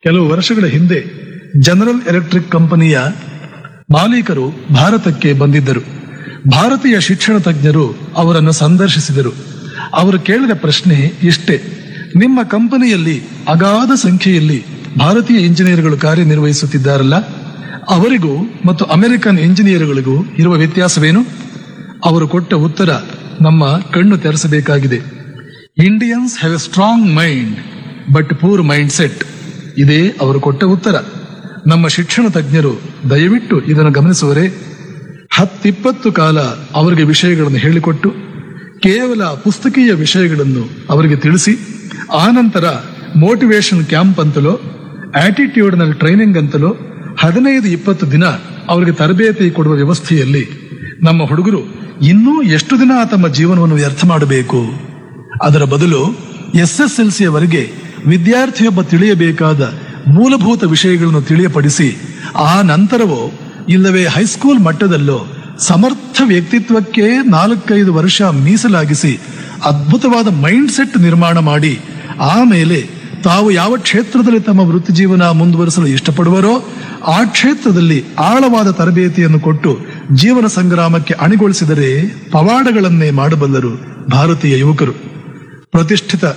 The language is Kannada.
ಕೆಲವು ವರ್ಷಗಳ ಹಿಂದೆ ಜನರಲ್ ಎಲೆಕ್ಟ್ರಿಕ್ ಕಂಪನಿಯ ಮಾಲೀಕರು ಭಾರತಕ್ಕೆ ಬಂದಿದ್ದರು ಭಾರತೀಯ ಶಿಕ್ಷಣ ತಜ್ಞರು ಅವರನ್ನು ಸಂದರ್ಶಿಸಿದರು ಅವರು ಕೇಳಿದ ಪ್ರಶ್ನೆ ಇಷ್ಟೇ ನಿಮ್ಮ ಕಂಪನಿಯಲ್ಲಿ ಅಗಾಧ ಸಂಖ್ಯೆಯಲ್ಲಿ ಭಾರತೀಯ ಇಂಜಿನಿಯರ್ಗಳು ಕಾರ್ಯನಿರ್ವಹಿಸುತ್ತಿದ್ದಾರಲ್ಲ ಅವರಿಗೂ ಮತ್ತು ಅಮೆರಿಕನ್ ಇಂಜಿನಿಯರ್ಗಳಿಗೂ ಇರುವ ವ್ಯತ್ಯಾಸವೇನು ಅವರು ಕೊಟ್ಟ ಉತ್ತರ ನಮ್ಮ ಕಣ್ಣು ತೆರೆಸಬೇಕಾಗಿದೆ Indians have a strong mind but poor mind set ಇದೇ ಅವರು ಕೊಟ್ಟ ಉತ್ತರ ನಮ್ಮ ಶಿಕ್ಷಣ ತಜ್ಞರು ದಯವಿಟ್ಟು ಇದನ್ನು ಗಮನಿಸುವರೆ ಹತ್ತಿಪ್ಪತ್ತು ಕಾಲ ಅವರಿಗೆ ವಿಷಯಗಳನ್ನು ಹೇಳಿಕೊಟ್ಟು ಕೇವಲ ಪುಸ್ತಕೀಯ ವಿಷಯಗಳನ್ನು ಅವರಿಗೆ ತಿಳಿಸಿ ಆನಂತರ ಮೋಟಿವೇಶನ್ ಕ್ಯಾಂಪ್ ಅಂತಲೋ ಆಟಿಟ್ಯೂಡ್ನಲ್ ಟ್ರೈನಿಂಗ್ ಅಂತಲೋ ಹದಿನೈದು ಇಪ್ಪತ್ತು ದಿನ ಅವರಿಗೆ ತರಬೇತಿ ಕೊಡುವ ವ್ಯವಸ್ಥೆಯಲ್ಲಿ ನಮ್ಮ ಹುಡುಗರು ಇನ್ನೂ ಎಷ್ಟು ದಿನ ತಮ್ಮ ಜೀವನವನ್ನು ವ್ಯರ್ಥ ಮಾಡಬೇಕು ಅದರ ಬದಲು ಎಸ್ ಎಸ್ ಎಲ್ ಸಿಯವರೆಗೆ ವಿದ್ಯಾರ್ಥಿಯೊಬ್ಬ ತಿಳಿಯಬೇಕಾದ ಮೂಲಭೂತ ವಿಷಯಗಳನ್ನು ತಿಳಿಯಪಡಿಸಿ ಆ ನಂತರವೋ ಇಲ್ಲವೇ ಹೈಸ್ಕೂಲ್ ಮಟ್ಟದಲ್ಲೋ ಸಮರ್ಥ ವ್ಯಕ್ತಿತ್ವಕ್ಕೆ ನಾಲ್ಕೈದು ವರ್ಷ ಮೀಸಲಾಗಿಸಿ ಅದ್ಭುತವಾದ ಮೈಂಡ್ ಸೆಟ್ ನಿರ್ಮಾಣ ಮಾಡಿ ಆಮೇಲೆ ತಾವು ಯಾವ ಕ್ಷೇತ್ರದಲ್ಲಿ ತಮ್ಮ ವೃತ್ತಿ ಜೀವನ ಮುಂದುವರಿಸಲು ಇಷ್ಟಪಡುವರೋ ಆ ಕ್ಷೇತ್ರದಲ್ಲಿ ಆಳವಾದ ತರಬೇತಿಯನ್ನು ಕೊಟ್ಟು ಜೀವನ ಸಂಗ್ರಾಮಕ್ಕೆ ಅಣಿಗೊಳಿಸಿದರೆ ಪವಾಡಗಳನ್ನೇ ಮಾಡಬಲ್ಲರು ಭಾರತೀಯ ಯುವಕರು ಪ್ರತಿಷ್ಠಿತ